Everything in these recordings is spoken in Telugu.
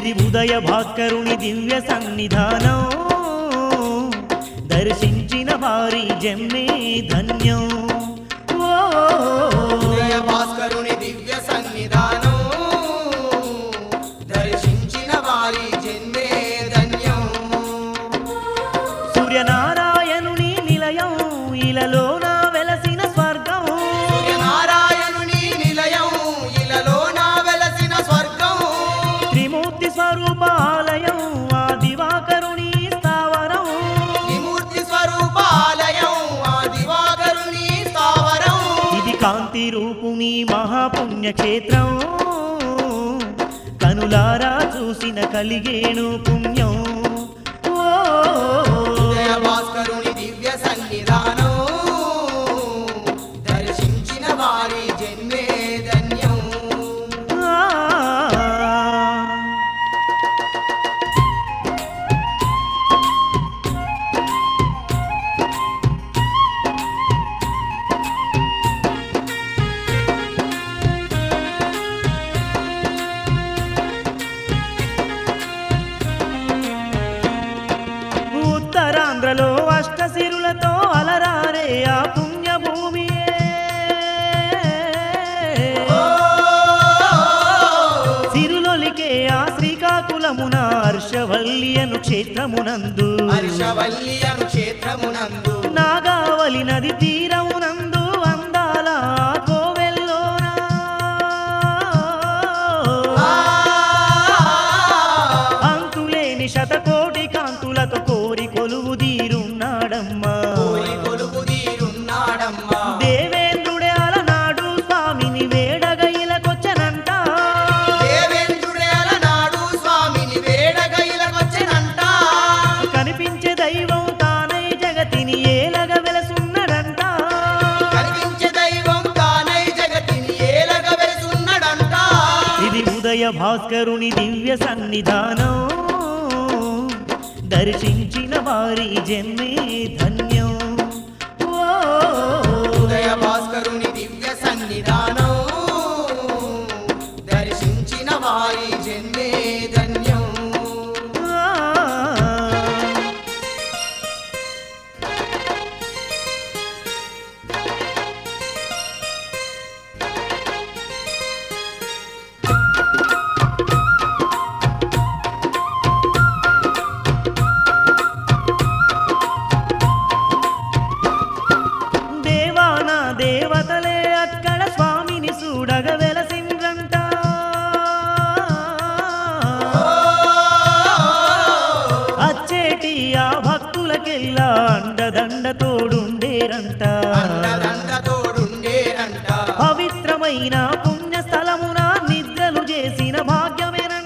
ఇది ఉదయ భాస్కరుని దివ్య సన్నిధానం దర్శించిన వారి జన్మే ధన్యం ఓ ఉదయ భాస్కరుని దివ్య సన్నిధానం దర్శించిన వారి జన్మే ధన్యం సూర్యనారాయణుని నిలయం ఇలలోన వెలసిన స్వర్గం నారాయణుని నిలయం ఇలలోన వెలసిన స్వర్గం త్రిమూర్తి స్వరూపాలయం ఆ దివాకరుని స్థావరం విమూర్తి స్వరూపాలయం ఆ దివాకరుని స్థావరం ఇది కాంతి రూపుని మహాపుణ్యక్షేత్రం కనులారా చూసిన కలిగేను పుణ్యం ఓ ఉదయ భాస్కరుని దివ్య సన్నిధానం దర్శించిన వారి జన్మే ధన్యం ఆ. ఉత్తరాంధ్రలో అష్టసిరులతో అలరారే ఆ పుణ్యభూమియే సిరులొలికే ఆ శ్రీకాకుళమున హర్షవల్లి అను క్షేత్రమునందు హర్షవల్లి అను క్షేత్రమునందు నాగావళి నది తీరమునందు అందాల ఆ కోవెల్లోన అంతులేని శతకోటి కాంతులతో కోరి కొలువు తీరున్నాడమ్మా కోరి కొలుపు తీరున్నాడమ్మా దేవేంద్రుడే అలనాడు స్వామిని వేడగైలకొచ్చనంట దేవేంద్రుడే అలనాడు స్వామిని వేడగైలకొచ్చెనంట కనిపించే దైవం తానై జగతిని ఏలగ వెలసున్నడంట కనిపించే దైవం తానై జగతిని ఏలగ వెలుసున్నడంట ఇది ఉదయ భాస్కరుని దివ్య సన్నిధానం దర్శించిన వారి జన్మే ధన్యం ఓ ఉదయ భాస్కరుని దివ్య సన్నిధానం దర్శించిన వారి జన్మే ధన్యం ఆ. దేవాన దేవతలే అక్కడ స్వామిని చూడగ వెలసిండ్రంట అచ్చేటి ఆ భక్తులకెల్లా అండదండ తోడుండేరంట అండదండ తోడుండేనంట పవిత్రమైన పుణ్యస్థలమున నిద్రలు చేసిన భాగ్యమేనంట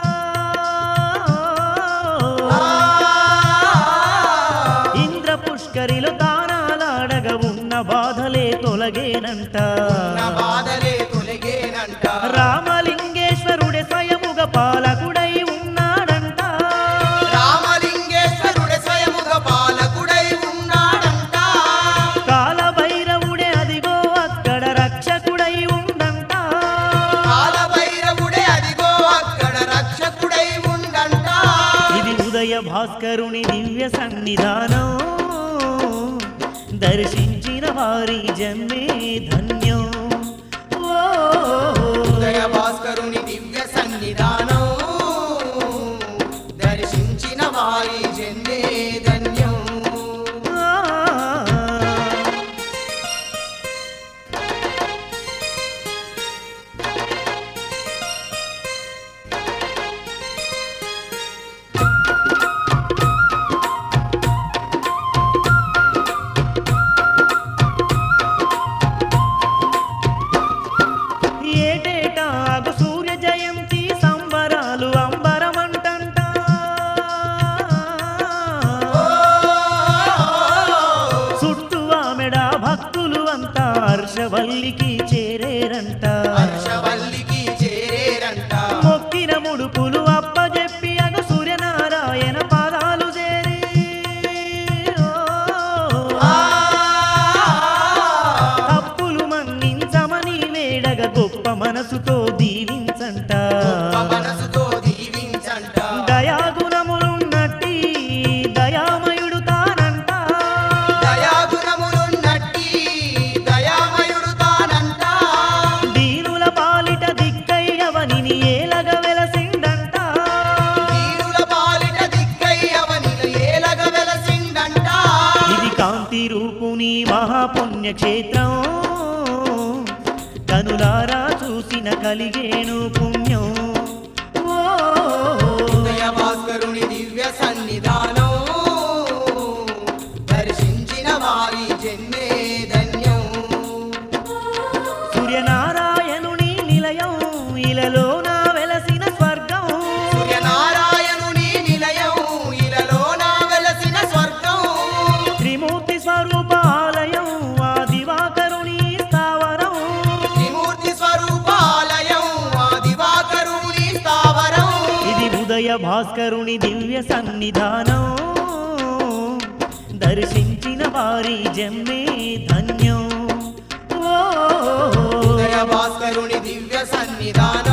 ఇంద్ర పుష్కరిలో తానాలాడగ ఉన్న బాధలే తొలగేనంట నా బాధలే తొలగేనంట రామలింగేశ్వరుడే స్వయముగ పాలకుడై ఉన్నాడంట రామలింగేశ్వరుడే స్వయముగా పాలకుడై ఉన్నాడంట కాలభైరవుడే అదిగో అక్కడ రక్షకుడై ఉండంట కాలభైరవుడే అదిగో అక్కడ రక్షకుడై ఉండంట ఇది ఉదయ భాస్కరుని దివ్య సన్నిధానం దర్శించిన వారి జన్మే ధన్యం ఓ ఉదయ భాస్కరుని దివ్య సన్నిధానం దర్శించిన వారి జన్మే ధన్యం ఆ. ఏటేటా అగు సూర్య జయంతి సంబరాలు అంబరమంటంట చుట్టూ ఆమెడ భక్తులు అంతా హర్షవల్లికి చేరేరంట హర్షవల్లికి చేరేరంట మొక్కిన ముడుపులు అప్పజెప్పి అగు సూర్యనారాయణ పాదాలు చేరి ఆ, తప్పులు మన్నించమని వేడగ గొప్ప మనసుతో దీవించంట గొప్ప మనసుతో దీవించంట పుణ్యక్షేత్రం కనులారా చూసిన కలిగేను పుణ్యం ఓ ఉదయ భాస్కరుని దివ్య సన్నిధానం దర్శించిన వారి జన్మే ధన్యం సూర్యనారాయణుని నిలయం ఇలలోన వెలసిన స్వర్గం సూర్యనారాయణుని నిలయం ఇలలోన వెలసిన స్వర్గం త్రిమూర్తి స్వరూపాలయం ఆ దివాకరుని స్థావరం త్రిమూర్తి స్వరూపాలయం ఆ దివాకరుని స్థావరం ఇది ఉదయ భాస్కరుని దివ్య సన్నిధానం దర్శించిన వారి జన్మే ధన్యం ఓ ఉదయ భాస్కరుని దివ్య సన్నిధానం